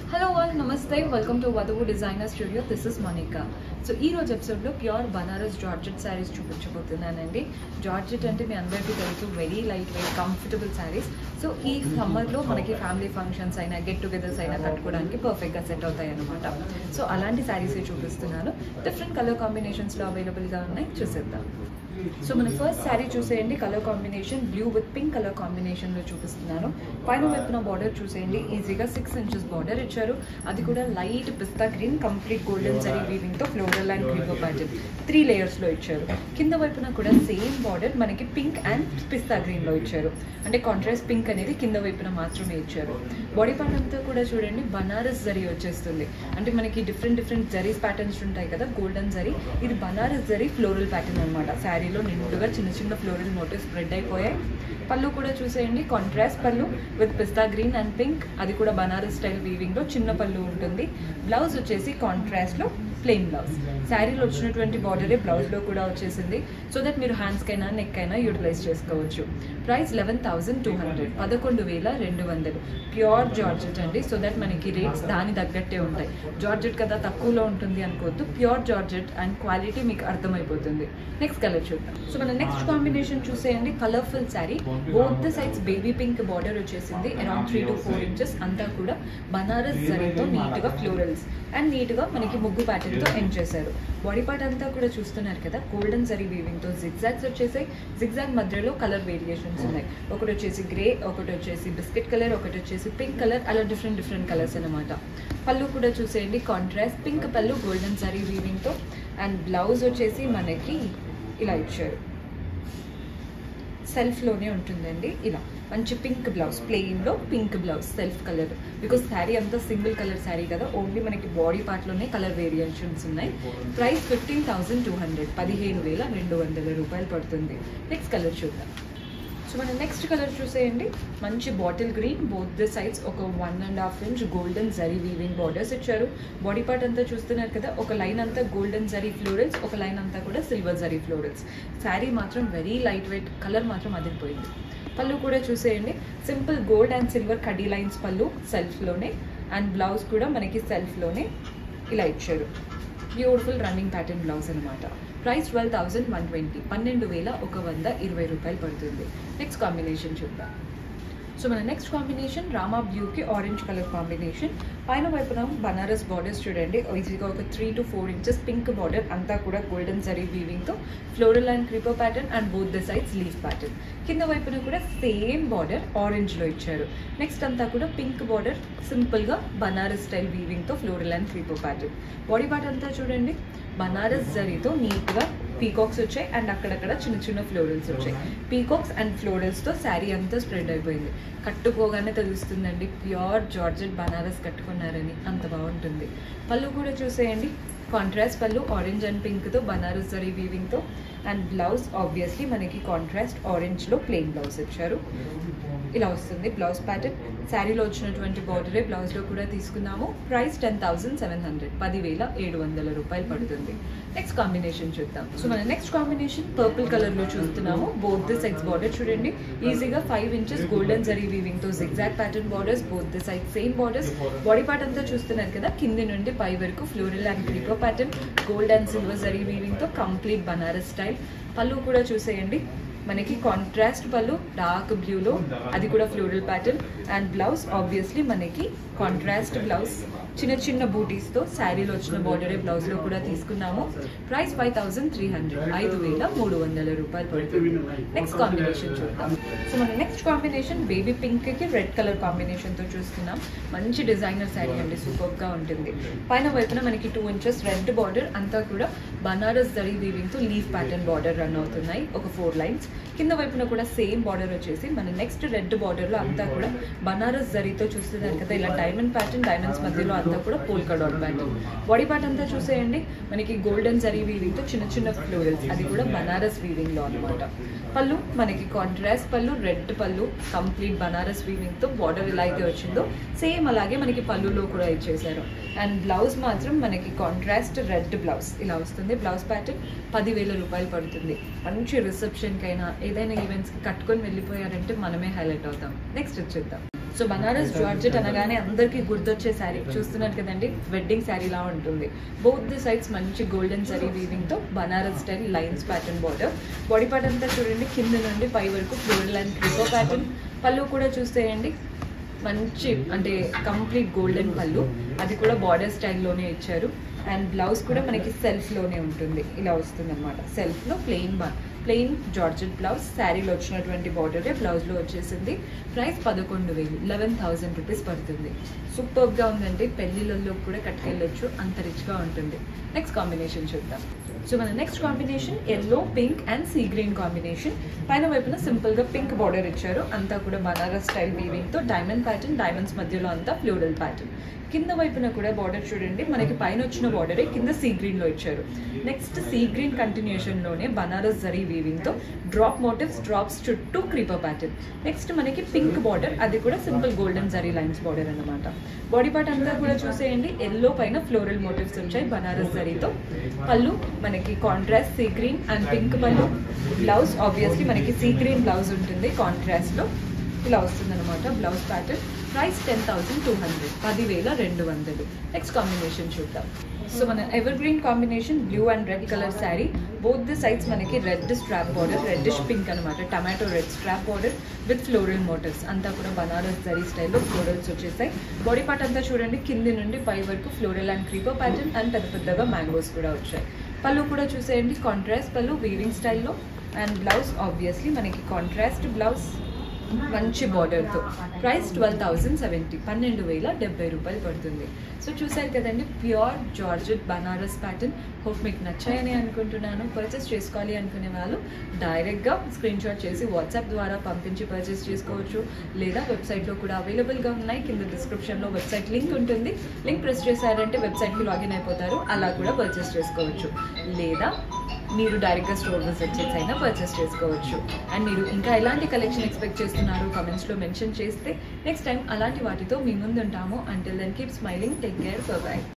hello all నమస్తే welcome to Vadhuvu designer studio this is Monika so ఈ రోజు ఎపిసోడ్లో ప్యూర్ బనారస్ జార్జెట్ శారీస్ చూపించబోతున్నానండి జార్జెట్ అంటే మీ అందరికీ తెలుసు very light weight comfortable saris so ఈ సమ్మర్లో మనకి ఫ్యామిలీ ఫంక్షన్స్ అయినా గెట్ టుగెదర్స్ అయినా కట్టుకోవడానికి పర్ఫెక్ట్గా సెట్ అవుతాయి అనమాట సో అలాంటి శారీసే చూపిస్తున్నాను డిఫరెంట్ కలర్ కాంబినేషన్స్లో అవైలబుల్గా ఉన్నాయి చూసేద్దాం సో మన ఫస్ట్ శారీ చూసేయండి colour combination blue with pink colour కాంబినేషన్లో చూపిస్తున్నాను పైన వైపున బార్డర్ చూసేయండి ఈజీగా సిక్స్ ఇంచెస్ బార్డర్ ఇచ్చారు అది కూడా light pista green complete golden zari వీవింగ్తో floral and creeper pattern three లేయర్స్లో ఇచ్చారు కింద వైపున కూడా సేమ్ బార్డర్ మనకి పింక్ అండ్ పిస్తా గ్రీన్లో ఇచ్చారు అంటే కాంట్రాస్ట్ పింక్ అనేది కింద వైపున మాత్రమే ఇచ్చారు బాడీ పార్ట్ అంతా కూడా చూడండి బనారస్ జరీ వచ్చేస్తుంది అంటే మనకి డిఫరెంట్ డిఫరెంట్ జరీస్ ప్యాటర్న్స్ ఉంటాయి కదా గోల్డెన్ జరీ ఇది బనారస్ జరీ ఫ్లోరల్ ప్యాటర్న్ అనమాట శారీలో నిండుగా చిన్న చిన్న ఫ్లోరల్ మోటివ్ స్ప్రెడ్ అయిపోయాయి పళ్ళు కూడా చూసేయండి contrast pallu with pista green and pink అది కూడా బనారస్ స్టైల్ వీవింగ్లో చిన్న పళ్ళు ఉంటుంది బ్లౌజ్ వచ్చేసి కాంట్రాస్ట్లో ప్లెయిన్ బ్లౌజ్ శారీలో వచ్చినటువంటి బార్డరే బ్లౌజ్లో కూడా వచ్చేసింది సో దట్ మీరు హ్యాండ్స్కైనా నెక్ అయినా యూటిలైజ్ చేసుకోవచ్చు price eleven thousand two hundred పదకొండు వేల రెండు వందలు ప్యూర్ జార్జెట్ అండి సో దట్ మనకి రేట్స్ దాని తగ్గట్టే ఉంటాయి జార్జెట్ కదా తక్కువలో ఉంటుంది అనుకోవద్దు ప్యూర్ జార్జెట్ అండ్ క్వాలిటీ మీకు అర్థమైపోతుంది నెక్స్ట్ కలర్ చూద్దాం సో మన నెక్స్ట్ కాంబినేషన్ చూసేయండి colourful sari both the sides baby pink border వచ్చేసింది around three to four inches అంతా కూడా బనారస్ జరీతో నీట్గా ఫ్లోరల్స్ అండ్ నీట్గా మనకి ముగ్గు ప్యాటర్న్తో ఎండ్ చేశారు బాడీ పార్ట్ అంతా కూడా చూస్తున్నారు కదా గోల్డెన్ జరీ వీవింగ్తో జిగ్జాగ్స్ వచ్చేసాయి జిగ్జాగ్ మధ్యలో కలర్ వేరియేషన్స్ ఉన్నాయి ఒకటి వచ్చేసి గ్రే ఒకటి వచ్చేసి బిస్కెట్ కలర్ ఒకటి వచ్చేసి పింక్ కలర్ అలా డిఫరెంట్ డిఫరెంట్ కలర్స్ అనమాట పళ్ళు కూడా చూసేయండి contrast pink pallu golden zari వీవింగ్తో అండ్ బ్లౌజ్ వచ్చేసి మనకి ఇలా ఇచ్చారు సెల్ఫ్లోనే ఉంటుందండి ఇలా మంచి పింక్ బ్లౌజ్ ప్లెయిన్లో pink blouse self colour because sari అంతా సింగిల్ కలర్ శారీ కదా ఓన్లీ మనకి బాడీ పార్ట్లోనే కలర్ వేరియేషన్స్ ఉన్నాయి price fifteen thousand two hundred పదిహేను వేల రెండు వందల రూపాయలు పడుతుంది నెక్స్ట్ కలర్ చూద్దాం సో మన నెక్స్ట్ కలర్ చూసేయండి మంచి bottle green both the sides ఒక one and half inch golden zari weaving borders ఇచ్చారు బాడీ పార్ట్ అంతా చూస్తున్నారు కదా ఒక లైన్ అంతా గోల్డెన్ జరీ ఫ్లోరల్స్ ఒక లైన్ అంతా కూడా సిల్వర్ జరీ ఫ్లోరల్స్ శారీ మాత్రం వెరీ లైట్ వెయిట్ కలర్ మాత్రం అదిరిపోయింది పళ్ళు కూడా చూసేయండి సింపుల్ గోల్డ్ అండ్ సిల్వర్ కడ్డీ లైన్స్ పళ్ళు సెల్ఫ్లోనే అండ్ బ్లౌజ్ కూడా మనకి సెల్ఫ్లోనే ఇలా ఇచ్చారు బ్యూటిఫుల్ రన్నింగ్ ప్యాటర్న్ బ్లౌజ్ అనమాట price twelve thousand one twenty పన్నెండు వేల ఒక వంద ఇరవై రూపాయలు పడుతుంది నెక్స్ట్ కాంబినేషన్ చూద్దాం సో మన నెక్స్ట్ కాంబినేషన్ రామా బ్లూకి ఆరెంజ్ కలర్ కాంబినేషన్ పైన వైపున బనారస్ బార్డర్స్ చూడండి ఈజీగా ఒక three to four inches pink border అంతా కూడా గోల్డెన్ జరీ వీవింగ్తో floral and creeper pattern and both the sides leaf pattern కింద వైపున కూడా సేమ్ బార్డర్ ఆరెంజ్లో ఇచ్చారు నెక్స్ట్ అంతా కూడా పింక్ బార్డర్ సింపుల్గా బనారస్ స్టైల్ వీవింగ్తో floral and creeper pattern body part అంతా చూడండి బనారస్ జరీతో నీట్గా పీకాక్స్ వచ్చాయి అండ్ అక్కడక్కడ చిన్న చిన్న ఫ్లోరల్స్ వచ్చాయి పీకాక్స్ అండ్ ఫ్లోరల్స్తో శారీ అంతా స్ప్రెడ్ అయిపోయింది కట్టుకోగానే తెలుస్తుందండి ప్యూర్ జార్జెట్ బనారస్ కట్టుకున్నారని అంత బాగుంటుంది పళ్ళు కూడా చూసేయండి కాంట్రాస్ట్ పళ్ళు ఆరెంజ్ అండ్ పింక్తో బనారస్ జరీ వీవింగ్తో అండ్ బ్లౌజ్ ఆబ్వియస్లీ మనకి కాంట్రాస్ట్ ఆరెంజ్లో ప్లెయిన్ బ్లౌజ్ ఇచ్చారు ఇలా వస్తుంది బ్లౌజ్ ప్యాటర్న్ శారీలో వచ్చినటువంటి బార్డరే బ్లౌజ్లో కూడా తీసుకున్నాము price ten thousand seven hundred పదివేల ఏడు వందల రూపాయలు పడుతుంది నెక్స్ట్ కాంబినేషన్ చూద్దాం సో మన నెక్స్ట్ కాంబినేషన్ పర్పుల్ కలర్లో చూస్తున్నాము బోత్ ది సైడ్స్ బార్డర్ చూడండి ఈజీగా ఫైవ్ ఇంచెస్ గోల్డెన్ జరీ వీవింగ్తో zigzag pattern borders both the side same borders body part అంతా చూస్తున్నారు కదా కింది నుండి పై వరకు floral and creeper pattern gold and silver zari వీవింగ్తో కంప్లీట్ బనారస్ స్టైల్ పళ్ళు కూడా చూసేయండి మనకి కాంట్రాస్ట్ పళ్ళు డార్క్ బ్లూలో అది కూడా floral pattern and blouse obviously మనకి కాంట్రాస్ట్ బ్లౌజ్ చిన్న చిన్న బూటీస్తో శారీలో వచ్చిన బార్డరే బ్లౌజ్లో కూడా తీసుకున్నాము price five thousand three hundred ఐదు వేల మూడు వందల రూపాయలు పడుతుంది నెక్స్ట్ కాంబినేషన్ చూద్దాం సో మన నెక్స్ట్ కాంబినేషన్ బేబీ పింక్కి రెడ్ కలర్ కాంబినేషన్తో చూస్తున్నాం మంచి డిజైనర్ శారీ అండి సూపర్గా ఉంటుంది పైన వైపున మనకి టూ ఇంచెస్ రెడ్ బార్డర్ అంతా కూడా బనారస్ జరీ వీవింగ్తో లీఫ్ ప్యాటర్న్ బార్డర్ రన్ అవుతున్నాయి ఒక ఫోర్ లైన్స్ కింద వైపున కూడా సేమ్ బార్డర్ వచ్చేసి మన నెక్స్ట్ రెడ్ బార్డర్లో అంతా కూడా బనారస్ జరీతో చూస్తున్నారు కదా ఇలా డైమండ్ ప్యాటర్న్ డైమండ్స్ మధ్యలో అంతా కూడా polka dot pattern body part అంతా చూసేయండి మనకి గోల్డెన్ జరీ వీవింగ్తో చిన్న చిన్న ఫ్లోరల్స్ అది కూడా బనారస్ వీవింగ్లో అనమాట పళ్ళు మనకి కాంట్రాస్ట్ పళ్ళు రెడ్ పళ్ళు కంప్లీట్ బనారస్ వీవింగ్తో బార్డర్ ఎలా అయితే వచ్చిందో సేమ్ అలాగే మనకి పళ్ళులో కూడా ఇచ్చేసారు అండ్ బ్లౌజ్ మాత్రం మనకి కాంట్రాస్ట్ రెడ్ బ్లౌజ్ ఇలా వస్తుంది బ్లౌజ్ ప్యాటర్న్ పదివేల రూపాయలు పడుతుంది మంచి రిసెప్షన్కైనా ఏదైనా ఈవెంట్స్కి కట్టుకొని వెళ్ళిపోయారంటే మనమే హైలైట్ అవుతాం నెక్స్ట్ వచ్చేద్దాం సో బనారస్ జార్జెట్ అనగానే అందరికీ గుర్తొచ్చే శారీ చూస్తున్నారు కదండి వెడ్డింగ్ శారీ లా ఉంటుంది బోత్ ది సైడ్స్ మంచి గోల్డెన్ సరీ వీవింగ్ తో Banaras style lines pattern border body part అంతా చూడండి కింద నుండి పై వరకు ఫ్లోరల్ అండ్ క్రిపో ప్యాటర్న్ పళ్ళు కూడా చూసేయండి మంచి అంటే కంప్లీట్ గోల్డెన్ పళ్ళు అది కూడా బార్డర్ స్టైల్లోనే ఇచ్చారు అండ్ బ్లౌజ్ కూడా మనకి సెల్ఫ్లోనే ఉంటుంది ఇలా వస్తుంది అనమాట సెల్ఫ్లో ప్లెయిన్ బా ప్లెయిన్ జార్జెట్ బ్లౌజ్ శారీలో వచ్చినటువంటి బార్డరే బ్లౌజ్లో వచ్చేసింది ప్రైస్ పదకొండు వేలు లెవెన్ థౌజండ్ రూపీస్ పడుతుంది సూపర్గా ఉందండి పెళ్ళిళ్ళల్లో కూడా కట్టుకెళ్ళొచ్చు అంత రిచ్గా ఉంటుంది నెక్స్ట్ కాంబినేషన్ చూద్దాం సో మన next combination yellow pink and sea green combination పైన వైపున సింపుల్ గా పింక్ బార్డర్ ఇచ్చారు అంతా కూడా బనారస్ స్టైల్ వీవింగ్ తో డైమండ్ ప్యాటర్న్ డైమండ్స్ మధ్యలో అంతా ఫ్లోరల్ ప్యాటర్న్ కింద వైపున కూడా బార్డర్ చూడండి మనకి పైన వచ్చిన బార్డరే కింద సీ గ్రీన్ లో ఇచ్చారు నెక్స్ట్ సీ గ్రీన్ కంటిన్యూషన్ లోనే బనారస్ జరీ వీవింగ్ తో డ్రాప్ మోటివ్స్ డ్రాప్స్ చుట్టూ క్రీపర్ ప్యాటర్న్ నెక్స్ట్ మనకి పింక్ బార్డర్ అది కూడా simple golden zari lines border అన్నమాట బాడీ పార్ట్ అంతా కూడా చూసేయండి ఎల్లో పైన ఫ్లోరల్ మోటివ్స్ వచ్చాయి బనారస్ జరీతో పళ్ళు మనకి contrast sea green and pink pallu blouse obviously మనకి సీ గ్రీన్ బ్లౌజ్ ఉంటుంది కాంట్రాస్ట్ లో ఇలా వస్తుంది అనమాట blouse pattern price ten thousand two hundred పదివేల రెండు వందలు నెక్స్ట్ కాంబినేషన్ చూద్దాం సో మన evergreen combination blue and red colour sari both the sides మనకి red strap border reddish pink అనమాట tomato red strap border with floral motifs అంతా కూడా బనారస్ జరీ స్టైల్లో ఫ్లోరల్స్ వచ్చేసాయి బాడీ పార్ట్ అంతా చూడండి కింది నుండి పై వరకు floral and creeper pattern and పెద్ద పెద్దగా మ్యాంగోస్ కూడా వచ్చాయి పళ్ళు కూడా చూసేయండి కాంట్రాస్ట్ పళ్ళు వీవింగ్ స్టైల్లో అండ్ బ్లౌజ్ ఆబ్వియస్లీ మనకి కాంట్రాస్ట్ బ్లౌజ్ మంచి బార్డర్తో ప్రైస్ ట్వెల్వ్ థౌజండ్ సెవెంటీ పన్నెండు వేల డెబ్బై రూపాయలు పడుతుంది సో చూసారు కదండి pure georgette Banaras pattern hope మీకు నచ్చాయని అనుకుంటున్నాను పర్చేస్ చేసుకోవాలి అనుకునే వాళ్ళు డైరెక్ట్గా స్క్రీన్ షాట్ చేసి వాట్సాప్ ద్వారా పంపించి పర్చేస్ చేసుకోవచ్చు లేదా వెబ్సైట్లో కూడా అవైలబుల్గా ఉన్నాయి కింద డిస్క్రిప్షన్లో వెబ్సైట్ లింక్ ఉంటుంది లింక్ ప్రెస్ చేశారంటే వెబ్సైట్కి లాగిన్ అయిపోతారు అలా కూడా పర్చేస్ చేసుకోవచ్చు లేదా మీరు డైరెక్ట్గా స్టోర్ విజిట్ చేసి అయినా పర్చేస్ చేసుకోవచ్చు అండ్ మీరు ఇంకా ఎలాంటి కలెక్షన్ ఎక్స్పెక్ట్ చేస్తున్నారు కమెంట్స్లో మెన్షన్ చేస్తే నెక్స్ట్ టైం అలాంటి వాటితో మీ ముందు ఉంటాము until then keep smiling take care by